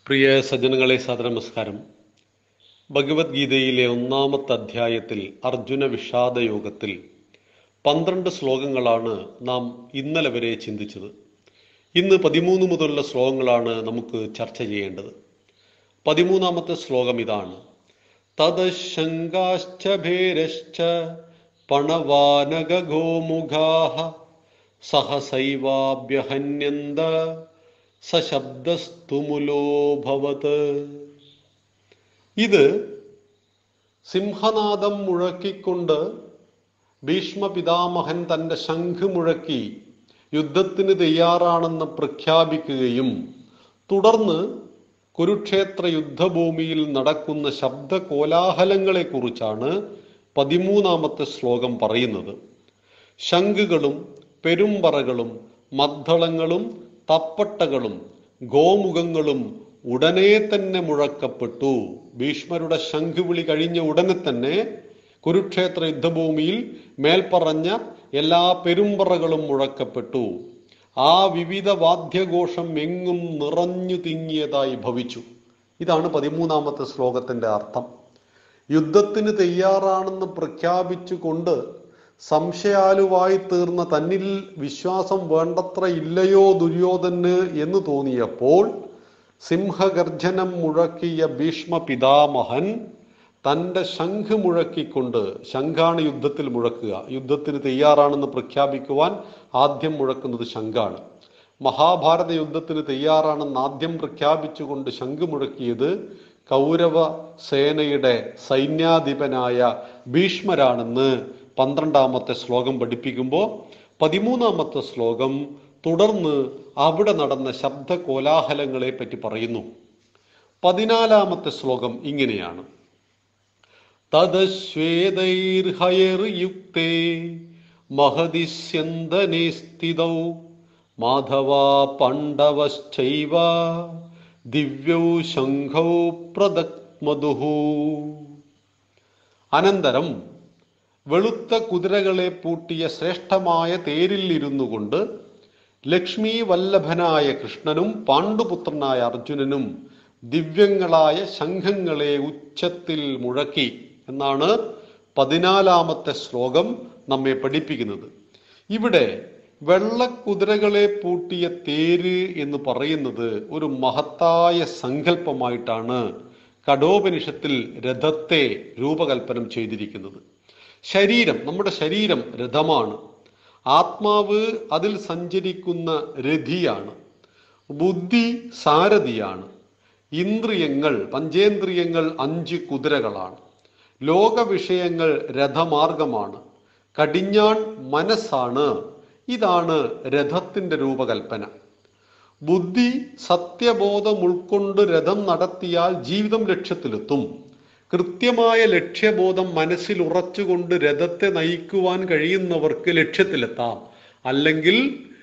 പ്രിയ സജ്ജനങ്ങളെ സാദര നമസ്കാരം ഭഗവത്ഗീതയിലെ ഒന്നാമത്തെ അധ്യായത്തിൽ അർജുന വിഷാദ യോഗത്തിൽ പന്ത്രണ്ട് ശ്ലോകങ്ങളാണ് നാം ഇന്നലെ വരെ ചിന്തിച്ചത് ഇന്ന് പതിമൂന്ന് മുതലുള്ള ശ്ലോകങ്ങളാണ് നമുക്ക് ചർച്ച ചെയ്യേണ്ടത് പതിമൂന്നാമത്തെ ശ്ലോകം ഇതാണ് തദശങ്കാശ്ച ഭേരശ്ച പണവാനഗോമുഖാഹ സഹസൈവാഭ്യഹന്യന്ത സശബ്ദസ്തുമുലോഭവത് ഇത് സിംഹനാദം മുഴക്കിക്കൊണ്ട് ഭീഷ്മ പിതാമഹൻ തന്റെ ശംഖ് മുഴക്കി യുദ്ധത്തിന് തയ്യാറാണെന്ന് പ്രഖ്യാപിക്കുകയും തുടർന്ന് കുരുക്ഷേത്ര യുദ്ധഭൂമിയിൽ നടക്കുന്ന ശബ്ദ കോലാഹലങ്ങളെ കുറിച്ചാണ് പതിമൂന്നാമത്തെ ശ്ലോകം പറയുന്നത് ശംഖുകളും പെരുമ്പറകളും മദ്ദളങ്ങളും തപ്പട്ടകളും ഗോമുഖങ്ങളും ഉടനെ തന്നെ മുഴക്കപ്പെട്ടു ഭീഷ്മരുടെ ശംഖുവിളി കഴിഞ്ഞ ഉടനെ തന്നെ കുരുക്ഷേത്ര യുദ്ധഭൂമിയിൽ മേൽപ്പറഞ്ഞ എല്ലാ പെരുമ്പറകളും മുഴക്കപ്പെട്ടു ആ വിവിധ വാദ്യഘോഷം എങ്ങും നിറഞ്ഞു തിങ്ങിയതായി ഭവിച്ചു ഇതാണ് പതിമൂന്നാമത്തെ ശ്ലോകത്തിന്റെ അർത്ഥം യുദ്ധത്തിന് തയ്യാറാണെന്ന് പ്രഖ്യാപിച്ചുകൊണ്ട് സംശയാലുവായി തീർന്ന തന്നിൽ വിശ്വാസം വേണ്ടത്ര ഇല്ലയോ ദുര്യോധന് എന്ന് തോന്നിയപ്പോൾ സിംഹഗർജനം മുഴക്കിയ ഭീഷ്മ പിതാമഹൻ തന്റെ ശംഖ് മുഴക്കിക്കൊണ്ട് ശംഖാണ് യുദ്ധത്തിൽ മുഴക്കുക യുദ്ധത്തിന് തയ്യാറാണെന്ന് പ്രഖ്യാപിക്കുവാൻ ആദ്യം മുഴക്കുന്നത് ശംഖാണ് മഹാഭാരത യുദ്ധത്തിന് തയ്യാറാണെന്ന് ആദ്യം പ്രഖ്യാപിച്ചുകൊണ്ട് ശംഖ് മുഴക്കിയത് കൗരവ സേനയുടെ സൈന്യാധിപനായ ഭീഷ്മരാണെന്ന് പന്ത്രണ്ടാമത്തെ ശ്ലോകം പഠിപ്പിക്കുമ്പോൾ പതിമൂന്നാമത്തെ ശ്ലോകം തുടർന്ന് അവിടെ നടന്ന ശബ്ദ കോലാഹലങ്ങളെ പറ്റി പറയുന്നു പതിനാലാമത്തെ ശ്ലോകം ഇങ്ങനെയാണ് തദശ്വേതൈർഹയർയുക്തേ മഹദിസ്യന്തനെ സ്ഥിതൗ മാധവാ പണ്ഡവശ്ചൈവ ദിവ്യൗ ശംഖൗ പ്രദക്മതുഹു അനന്തരം വെളുത്ത കുതിരകളെ പൂട്ടിയ ശ്രേഷ്ഠമായ തേരിൽ ഇരുന്നു കൊണ്ട് ലക്ഷ്മി വല്ലഭനായ കൃഷ്ണനും പാണ്ഡുപുത്രനായ അർജുനനും ദിവ്യങ്ങളായ ശംഖങ്ങളെ ഉച്ചത്തിൽ മുഴക്കി എന്നാണ് പതിനാലാമത്തെ ശ്ലോകം നമ്മെ പഠിപ്പിക്കുന്നത് ഇവിടെ വെള്ളക്കുതിരകളെ പൂട്ടിയ തേര് എന്ന് പറയുന്നത് ഒരു മഹത്തായ സങ്കല്പമായിട്ടാണ് കഠോപനിഷത്തിൽ രഥത്തെ രൂപകൽപ്പനം ചെയ്തിരിക്കുന്നത് ശരീരം നമ്മുടെ ശരീരം രഥമാണ് ആത്മാവ് അതിൽ സഞ്ചരിക്കുന്ന രഥിയാണ് ബുദ്ധി സാരഥിയാണ് ഇന്ദ്രിയങ്ങൾ പഞ്ചേന്ദ്രിയങ്ങൾ അഞ്ച് കുതിരകളാണ് ലോക വിഷയങ്ങൾ രഥമാർഗമാണ് കടിഞ്ഞാൺ മനസ്സാണ് ഇതാണ് രഥത്തിന്റെ രൂപകൽപ്പന ബുദ്ധി സത്യബോധം ഉൾക്കൊണ്ട് രഥം നടത്തിയാൽ ജീവിതം ലക്ഷ്യത്തിലെത്തും കൃത്യമായ ലക്ഷ്യബോധം മനസ്സിൽ ഉറച്ചുകൊണ്ട് രഥത്തെ നയിക്കുവാൻ കഴിയുന്നവർക്ക് ലക്ഷ്യത്തിലെത്താം അല്ലെങ്കിൽ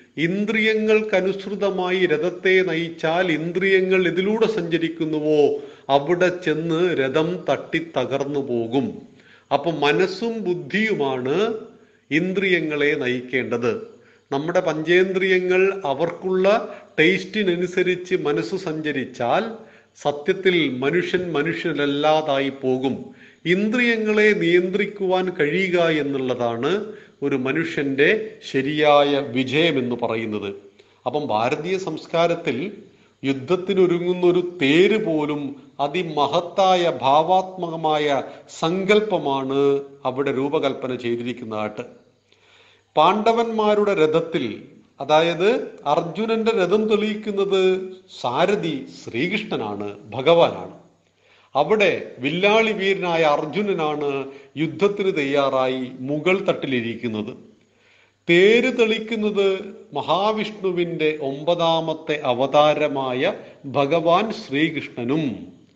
ഇന്ദ്രിയങ്ങൾക്കനുസൃതമായി രഥത്തെ നയിച്ചാൽ ഇന്ദ്രിയങ്ങൾ ഇതിലൂടെ സഞ്ചരിക്കുന്നുവോ അവിടെ ചെന്ന് രഥം തട്ടി തകർന്നു പോകും അപ്പൊ മനസ്സും ബുദ്ധിയുമാണ് ഇന്ദ്രിയങ്ങളെ നയിക്കേണ്ടത് നമ്മുടെ പഞ്ചേന്ദ്രിയങ്ങൾ അവർക്കുള്ള ടേസ്റ്റിനനുസരിച്ച് മനസ്സ് സഞ്ചരിച്ചാൽ സത്യത്തിൽ മനുഷ്യൻ മനുഷ്യനല്ലാതായി പോകും ഇന്ദ്രിയങ്ങളെ നിയന്ത്രിക്കുവാൻ കഴിയുക എന്നുള്ളതാണ് ഒരു മനുഷ്യന്റെ ശരിയായ വിജയം എന്ന് പറയുന്നത് അപ്പം ഭാരതീയ സംസ്കാരത്തിൽ യുദ്ധത്തിനൊരുങ്ങുന്ന ഒരു തേര് പോലും അതിമഹത്തായ ഭാവാത്മകമായ സങ്കല്പമാണ് അവിടെ രൂപകൽപ്പന ചെയ്തിരിക്കുന്നതായിട്ട് പാണ്ഡവന്മാരുടെ രഥത്തിൽ അതായത് അർജുനന്റെ രഥം തെളിയിക്കുന്നത് സാരഥി ശ്രീകൃഷ്ണനാണ് ഭഗവാനാണ് അവിടെ വില്ലാളി വീരനായ അർജുനനാണ് യുദ്ധത്തിന് തയ്യാറായി മുകൾ തട്ടിലിരിക്കുന്നത് തേര് തെളിക്കുന്നത് മഹാവിഷ്ണുവിന്റെ ഒമ്പതാമത്തെ അവതാരമായ ഭഗവാൻ ശ്രീകൃഷ്ണനും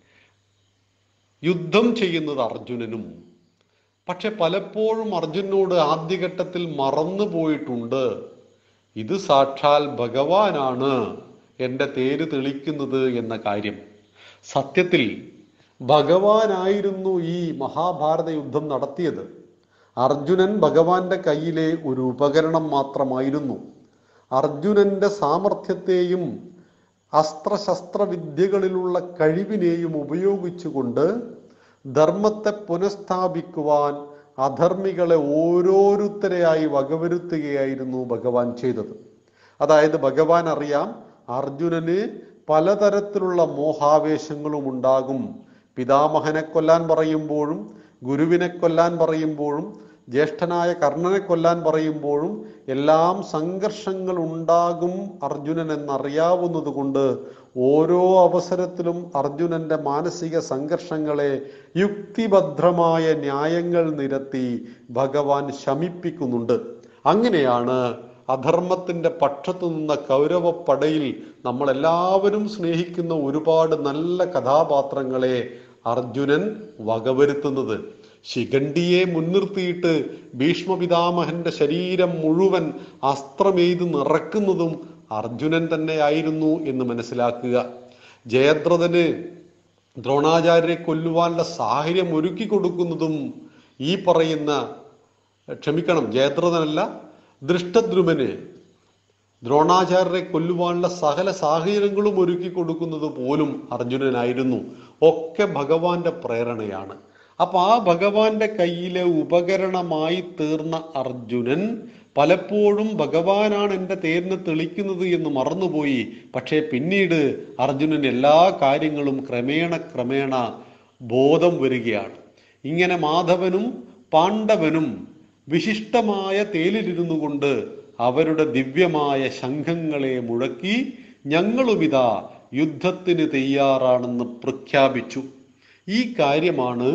യുദ്ധം ചെയ്യുന്നത് അർജുനനും പക്ഷെ പലപ്പോഴും അർജുനോട് ആദ്യഘട്ടത്തിൽ മറന്നു പോയിട്ടുണ്ട് ഇത് സാക്ഷാൽ ഭഗവാനാണ് എൻ്റെ തേര് തെളിക്കുന്നത് എന്ന കാര്യം സത്യത്തിൽ ഭഗവാനായിരുന്നു ഈ മഹാഭാരത യുദ്ധം നടത്തിയത് അർജുനൻ ഭഗവാന്റെ കയ്യിലെ ഒരു ഉപകരണം മാത്രമായിരുന്നു അർജുനന്റെ സാമർഥ്യത്തെയും അസ്ത്രശസ്ത്ര വിദ്യകളിലുള്ള കഴിവിനെയും ഉപയോഗിച്ചുകൊണ്ട് ധർമ്മത്തെ പുനഃസ്ഥാപിക്കുവാൻ അധർമ്മികളെ ഓരോരുത്തരെയായി വകവരുത്തുകയായിരുന്നു ഭഗവാൻ ചെയ്തത് അതായത് ഭഗവാൻ അറിയാം അർജുനന് പലതരത്തിലുള്ള മോഹാവേശങ്ങളും ഉണ്ടാകും പിതാമഹനെ കൊല്ലാൻ പറയുമ്പോഴും ഗുരുവിനെ കൊല്ലാൻ പറയുമ്പോഴും ജ്യേഷ്ഠനായ കർണനെ കൊല്ലാൻ പറയുമ്പോഴും എല്ലാം സംഘർഷങ്ങൾ ഉണ്ടാകും അർജുനൻ എന്നറിയാവുന്നത് കൊണ്ട് ഓരോ അവസരത്തിലും അർജുനന്റെ മാനസിക സംഘർഷങ്ങളെ യുക്തിഭദ്രമായ ന്യായങ്ങൾ നിരത്തി ഭഗവാൻ ശമിപ്പിക്കുന്നുണ്ട് അങ്ങനെയാണ് അധർമ്മത്തിന്റെ പക്ഷത്തു നിന്ന കൗരവപ്പടയിൽ നമ്മളെല്ലാവരും സ്നേഹിക്കുന്ന ഒരുപാട് നല്ല കഥാപാത്രങ്ങളെ അർജുനൻ വകവരുത്തുന്നത് ശിഖണ്ഡിയെ മുൻനിർത്തിയിട്ട് ഭീഷ്മപിതാമഹന്റെ ശരീരം മുഴുവൻ അസ്ത്രമെയ്ത് നിറക്കുന്നതും അർജുനൻ തന്നെയായിരുന്നു എന്ന് മനസ്സിലാക്കുക ജയദ്രഥന് ദ്രോണാചാര്യരെ കൊല്ലുവാനുള്ള സാഹചര്യം ഒരുക്കി കൊടുക്കുന്നതും ഈ പറയുന്ന ക്ഷമിക്കണം ജയദ്രഥനല്ല ദൃഷ്ടദ്രുമന് ദ്രോണാചാര്യരെ കൊല്ലുവാനുള്ള സകല സാഹചര്യങ്ങളും ഒരുക്കി കൊടുക്കുന്നത് പോലും അർജുനനായിരുന്നു ഒക്കെ ഭഗവാന്റെ പ്രേരണയാണ് അപ്പൊ ആ ഭഗവാന്റെ കയ്യിലെ ഉപകരണമായി തീർന്ന അർജുനൻ പലപ്പോഴും ഭഗവാനാണ് എൻ്റെ തേരിനെ തെളിക്കുന്നത് എന്ന് മറന്നുപോയി പക്ഷേ പിന്നീട് അർജുനൻ എല്ലാ കാര്യങ്ങളും ക്രമേണ ക്രമേണ ബോധം വരികയാണ് ഇങ്ങനെ മാധവനും പാണ്ഡവനും വിശിഷ്ടമായ തേലിലിരുന്നു കൊണ്ട് അവരുടെ ദിവ്യമായ ശംഖങ്ങളെ മുഴക്കി ഞങ്ങളുമിതാ യുദ്ധത്തിന് തയ്യാറാണെന്ന് പ്രഖ്യാപിച്ചു ഈ കാര്യമാണ്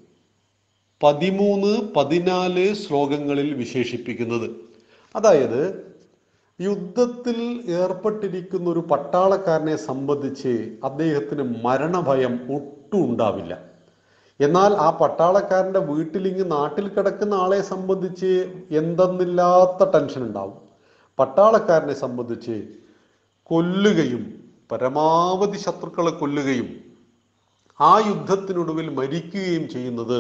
പതിമൂന്ന് പതിനാല് ശ്ലോകങ്ങളിൽ വിശേഷിപ്പിക്കുന്നത് അതായത് യുദ്ധത്തിൽ ഏർപ്പെട്ടിരിക്കുന്ന ഒരു പട്ടാളക്കാരനെ സംബന്ധിച്ച് അദ്ദേഹത്തിന് മരണഭയം ഒട്ടും ഉണ്ടാവില്ല എന്നാൽ ആ പട്ടാളക്കാരന്റെ വീട്ടിൽ ഇങ്ങ് നാട്ടിൽ കിടക്കുന്ന ആളെ സംബന്ധിച്ച് എന്തെന്നില്ലാത്ത ടെൻഷൻ ഉണ്ടാവും പട്ടാളക്കാരനെ സംബന്ധിച്ച് കൊല്ലുകയും പരമാവധി ശത്രുക്കളെ കൊല്ലുകയും ആ യുദ്ധത്തിനൊടുവിൽ മരിക്കുകയും ചെയ്യുന്നത്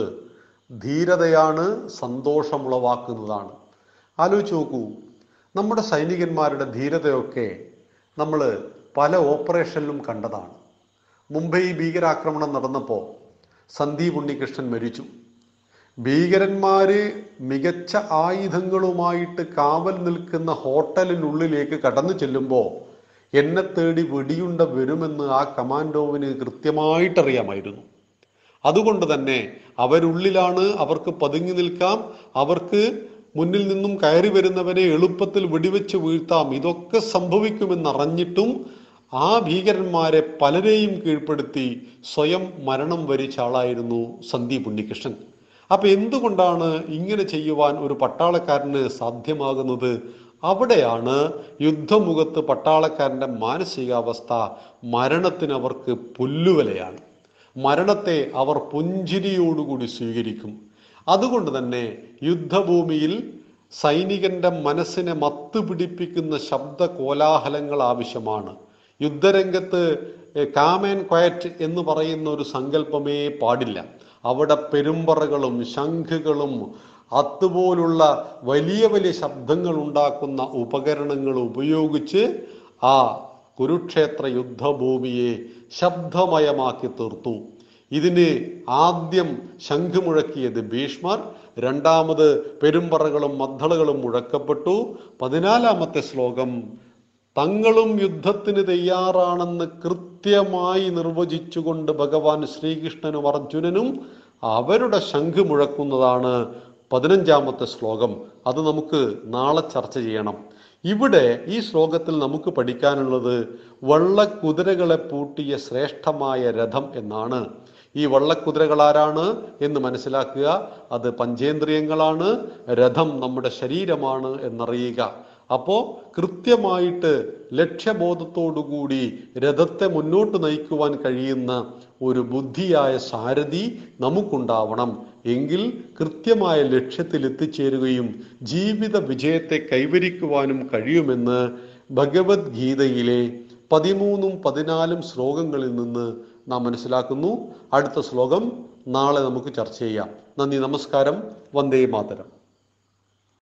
ധീരതയാണ് സന്തോഷമുളവാക്കുന്നതാണ് ആലോചിച്ച് നോക്കൂ നമ്മുടെ സൈനികന്മാരുടെ ധീരതയൊക്കെ നമ്മൾ പല ഓപ്പറേഷനിലും കണ്ടതാണ് മുംബൈ ഭീകരാക്രമണം നടന്നപ്പോൾ സന്ദീപ് ഉണ്ണികൃഷ്ണൻ മരിച്ചു ഭീകരന്മാര് മികച്ച ആയുധങ്ങളുമായിട്ട് കാവൽ നിൽക്കുന്ന ഹോട്ടലിനുള്ളിലേക്ക് കടന്നു ചെല്ലുമ്പോൾ എന്നെ തേടി വെടിയുണ്ട വരുമെന്ന് ആ കമാൻഡോവിന് കൃത്യമായിട്ടറിയാമായിരുന്നു അതുകൊണ്ട് തന്നെ അവരുള്ളിലാണ് അവർക്ക് പതുങ്ങി നിൽക്കാം അവർക്ക് മുന്നിൽ നിന്നും കയറി വരുന്നവനെ എളുപ്പത്തിൽ വെടിവെച്ച് വീഴ്ത്താം ഇതൊക്കെ സംഭവിക്കുമെന്നറിഞ്ഞിട്ടും ആ ഭീകരന്മാരെ പലരെയും കീഴ്പ്പെടുത്തി സ്വയം മരണം വരിച്ച ആളായിരുന്നു സന്ദീപ് ഉണ്ണികൃഷ്ണൻ അപ്പൊ എന്തുകൊണ്ടാണ് ഇങ്ങനെ ചെയ്യുവാൻ ഒരു പട്ടാളക്കാരന് സാധ്യമാകുന്നത് അവിടെയാണ് യുദ്ധമുഖത്ത് പട്ടാളക്കാരന്റെ മാനസികാവസ്ഥ മരണത്തിന് അവർക്ക് പുല്ലുവിലയാണ് മരണത്തെ അവർ പുഞ്ചിരിയോടുകൂടി സ്വീകരിക്കും അതുകൊണ്ട് തന്നെ യുദ്ധഭൂമിയിൽ സൈനികന്റെ മനസ്സിനെ മത്ത് പിടിപ്പിക്കുന്ന ശബ്ദ കോലാഹലങ്ങൾ ആവശ്യമാണ് യുദ്ധരംഗത്ത് കാം ആൻഡ് ക്വയറ്റ് എന്ന് പറയുന്ന ഒരു സങ്കല്പമേ പാടില്ല അവിടെ പെരുമ്പറകളും ശംഖുകളും അതുപോലുള്ള വലിയ വലിയ ശബ്ദങ്ങൾ ഉണ്ടാക്കുന്ന ഉപകരണങ്ങൾ ഉപയോഗിച്ച് ആ കുരുക്ഷേത്ര യുദ്ധഭൂമിയെ ശബ്ദമയമാക്കി തീർത്തു ഇതിന് ആദ്യം ശംഖ് മുഴക്കിയത് ഭീഷ്മർ രണ്ടാമത് പെരുമ്പറകളും മദ്ദളുകളും മുഴക്കപ്പെട്ടു പതിനാലാമത്തെ ശ്ലോകം തങ്ങളും യുദ്ധത്തിന് തയ്യാറാണെന്ന് കൃത്യമായി നിർവചിച്ചുകൊണ്ട് ഭഗവാൻ ശ്രീകൃഷ്ണനും അർജുനനും അവരുടെ ശംഖ് മുഴക്കുന്നതാണ് പതിനഞ്ചാമത്തെ ശ്ലോകം അത് നമുക്ക് നാളെ ചർച്ച ചെയ്യണം ഇവിടെ ഈ ശ്ലോകത്തിൽ നമുക്ക് പഠിക്കാനുള്ളത് വള്ളക്കുതിരകളെ പൂട്ടിയ ശ്രേഷ്ഠമായ രഥം എന്നാണ് ഈ വള്ളക്കുതിരകൾ ആരാണ് എന്ന് മനസ്സിലാക്കുക അത് പഞ്ചേന്ദ്രിയങ്ങളാണ് രഥം നമ്മുടെ ശരീരമാണ് എന്നറിയുക അപ്പോ കൃത്യമായിട്ട് ലക്ഷ്യബോധത്തോടുകൂടി രഥത്തെ മുന്നോട്ട് നയിക്കുവാൻ കഴിയുന്ന ഒരു ബുദ്ധിയായ സാരഥി നമുക്കുണ്ടാവണം എങ്കിൽ കൃത്യമായ ലക്ഷ്യത്തിൽ എത്തിച്ചേരുകയും ജീവിത വിജയത്തെ കൈവരിക്കുവാനും കഴിയുമെന്ന് ഭഗവത്ഗീതയിലെ പതിമൂന്നും പതിനാലും ശ്ലോകങ്ങളിൽ നിന്ന് നാം മനസ്സിലാക്കുന്നു അടുത്ത ശ്ലോകം നാളെ നമുക്ക് ചർച്ച ചെയ്യാം നന്ദി നമസ്കാരം വന്ദേ മാതരം